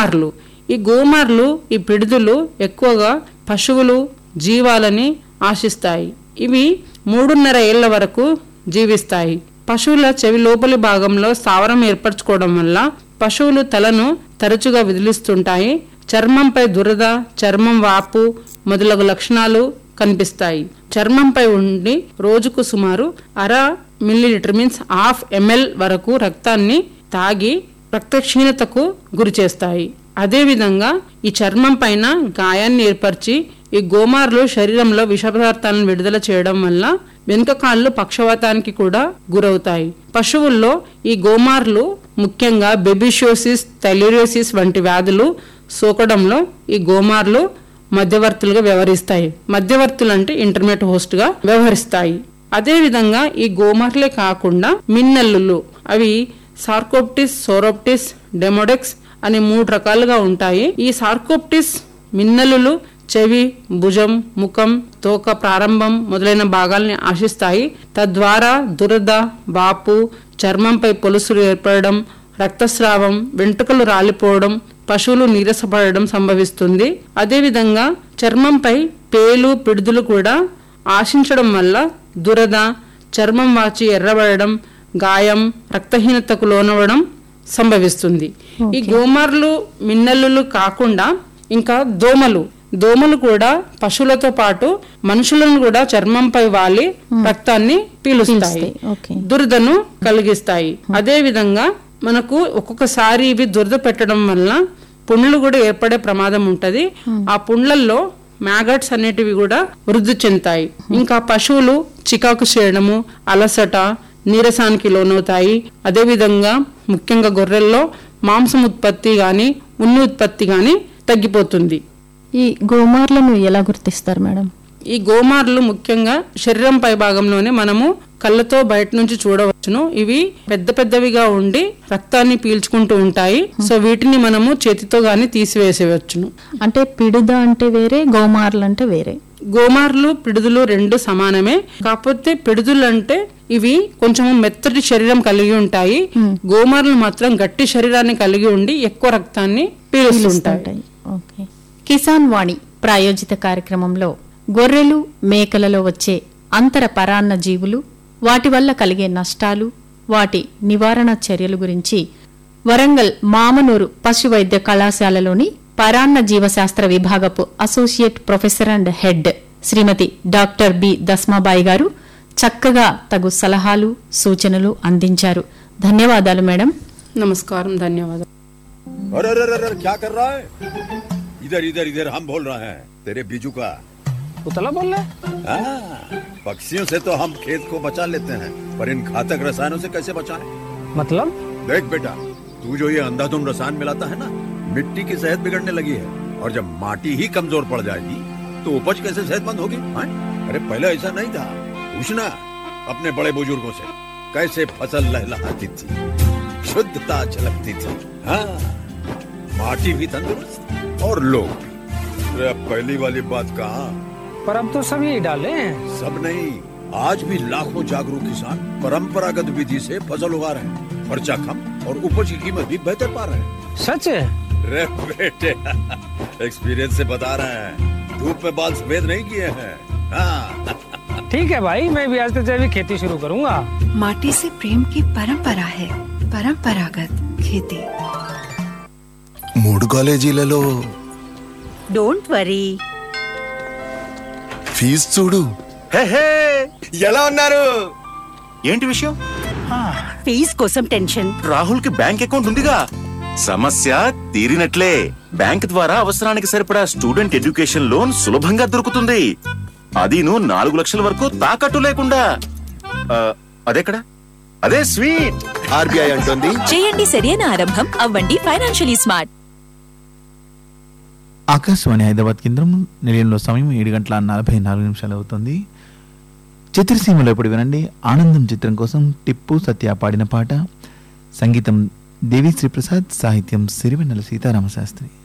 గోమార్లు ఈ గోమార్లు ఈ పిడుదులు ఎక్కువగా పశువులు జీవాలని ఆశిస్తాయి ఇవి మూడున్నర ఏళ్ల వరకు జీవిస్తాయి పశువుల చెవి లోపలి భాగంలో స్థావరం ఏర్పరచుకోవడం వల్ల పశువులు తలను తరచుగా విదిలిస్తుంటాయి చర్మంపై దురద చర్మం వాపు మొదలగు లక్షణాలు కనిపిస్తాయి చర్మంపై ఉండి రోజుకు సుమారు అర మిల్లీలీటర్ మీన్స్ హాఫ్ ఎంఎల్ వరకు రక్తాన్ని తాగి రక్తక్షీణతకు గురి చేస్తాయి అదేవిధంగా ఈ చర్మం పైన గాయాన్ని ఏర్పరిచి ఈ గోమార్లు శరీరంలో విష పదార్థాలను విడుదల చేయడం వల్ల వెనుక కాళ్ళు పక్షవాతానికి కూడా గురవుతాయి పశువుల్లో ఈ గోమార్లు ముఖ్యంగా బెబిషియోసిస్ థైలేరియోసిస్ వంటి వ్యాధులు సోకడంలో ఈ గోమార్లు మధ్యవర్తులుగా వ్యవహరిస్తాయి మధ్యవర్తులు అంటే ఇంటర్మీడియట్ హోస్ట్ గా వ్యవహరిస్తాయి అదేవిధంగా ఈ గోమార్లే కాకుండా మిన్నల్లులు అవి సార్కోప్టిస్ సోరోప్టిస్ డెమోడెక్స్ అని మూడు రకాలుగా ఉంటాయి ఈ సార్కోప్టిస్ మిన్నలులు చెవి భుజం ముఖం తోక ప్రారంభం మొదలైన భాగాల్ని ఆశిస్తాయి తద్వారా దురద వాపు చర్మంపై పొలుసులు ఏర్పడడం రక్తస్రావం వెంట్రుకలు రాలిపోవడం పశువులు నీరసపడడం సంభవిస్తుంది అదేవిధంగా చర్మంపై పేలు పిడుదులు కూడా ఆశించడం వల్ల దురద చర్మం వాచి ఎర్రబడడం గాయం రక్తహీనతకు లోనవడం సంభవిస్తుంది ఈ గోమార్లు మిన్నల్లులు కాకుండా ఇంకా దోమలు దోమలు కూడా పశువులతో పాటు మనుషులను కూడా చర్మంపై వాలి రక్తాన్ని పీలుస్తాయి ఓకే దురదను కలిగిస్తాయి అదే విధంగా మనకు ఒక్కొక్కసారి ఇవి దురద పెట్టడం వల్ల పుండ్లు కూడా ఏర్పడే ప్రమాదం ఉంటది ఆ పుండ్లల్లో మ్యాగట్స్ అనేటివి కూడా వృద్ధి చెందుతాయి ఇంకా పశువులు చికాకు చేయడము అలసట నీరసానికి లోనవుతాయి అదేవిధంగా ముఖ్యంగా గొర్రెల్లో మాంసం ఉత్పత్తి గాని ఉన్ని ఉత్పత్తి గాని తగ్గిపోతుంది ఈ గోమార్లను ఎలా గుర్తిస్తారు మేడం ఈ గోమార్లు ముఖ్యంగా శరీరం పై భాగంలోనే మనము కళ్ళతో బయట నుంచి చూడవచ్చును ఇవి పెద్ద పెద్దవిగా ఉండి రక్తాన్ని పీల్చుకుంటూ ఉంటాయి సో వీటిని మనము చేతితో గాని తీసివేసేవచ్చును అంటే పిడుద అంటే వేరే గోమార్లు అంటే వేరే గోమార్లు పిడుదులు రెండు సమానమే కాకపోతే పిడుదులు అంటే ఇవి కొంచెం మెత్తటి శరీరం కలిగి ఉంటాయి గోమార్లు మాత్రం గట్టి శరీరాన్ని కలిగి ఉండి ఎక్కువ రక్తాన్ని పీలుస్తుంటాయి ఉంటాయి ఓకే కిసాన్ వాణి ప్రాయోజిత కార్యక్రమంలో గొర్రెలు మేకలలో వచ్చే అంతర పరాన్న జీవులు వాటి వల్ల కలిగే నష్టాలు వాటి నివారణ చర్యల గురించి వరంగల్ మామనూరు పశు వైద్య కళాశాలలోని పరాన్న జీవశాస్త్ర విభాగపు associate professor and head Shrimati doctor B Dasmabai గారు చక్కగా తగు సలహాలు సూచనలు అందించారు ధన్యవాదాలు మేడం నమస్కారం ధన్యవాదాలు अरे अरे अरे अरे, क्या कर रहा है इधर इधर इधर हम बोल रहे हैं तेरे बीजू का उतला बोल रहा है हाँ, पक्षियों से तो हम खेत को बचा लेते हैं पर इन घातक रसायनों से कैसे बचाएं? मतलब देख बेटा तू जो ये अंधाधुंध रसायन मिलाता है ना मिट्टी की सेहत बिगड़ने लगी है और जब माटी ही कमजोर पड़ जाएगी तो उपज कैसे सेहतमंद होगी हाँ? अरे पहले ऐसा नहीं था पूछना अपने बड़े बुजुर्गों से कैसे फसल लहलहाती थी शुद्धता झलकती थी हाँ माटी भी तंदुरुस्त और लोग भी अरे अब पहली वाली बात कहाँ पर अब तो सब यही डाले हैं सब नहीं आज भी लाखों जागरूक किसान परंपरागत विधि से फसल उगा रहे हैं खर्चा कम और उपज की कीमत भी बेहतर पा रहे हैं सच है रे बेटे एक्सपीरियंस से बता रहे हैं धूप में बाल सफेद नहीं किए हैं हाँ ठीक है भाई मैं भी आज से जैविक खेती शुरू करूंगा माटी से प्रेम की परंपरा है परंपरागत खेती మూడు కాలేజీలలో డోంట్ వరీ ఫీజు చూడు ఎలా ఉన్నారు ఏంటి విషయం ఫీజ్ కోసం టెన్షన్ రాహుల్ కి బ్యాంక్ అకౌంట్ ఉందిగా సమస్య తీరినట్లే బ్యాంక్ ద్వారా అవసరానికి సరిపడా స్టూడెంట్ ఎడ్యుకేషన్ లోన్ సులభంగా దొరుకుతుంది అదీను నాలుగు లక్షల వరకు తాకట్టు లేకుండా ఆ, అదెక్కడ అదే స్వీట్ ఆర్బీఐ అంటుంది చేయండి సరైన ఆరంభం అవ్వండి ఫైనాన్షియలీ స్మార్ట్ ఆకాశవాణి హైదరాబాద్ కేంద్రం నిలయంలో సమయం ఏడు గంటల నలభై నాలుగు నిమిషాలు అవుతుంది చిత్రసీమలో ఇప్పుడు వినండి ఆనందం చిత్రం కోసం టిప్పు సత్య పాడిన పాట సంగీతం దేవిశ్రీ ప్రసాద్ సాహిత్యం సిరివెన్నెల సీతారామశాస్త్రి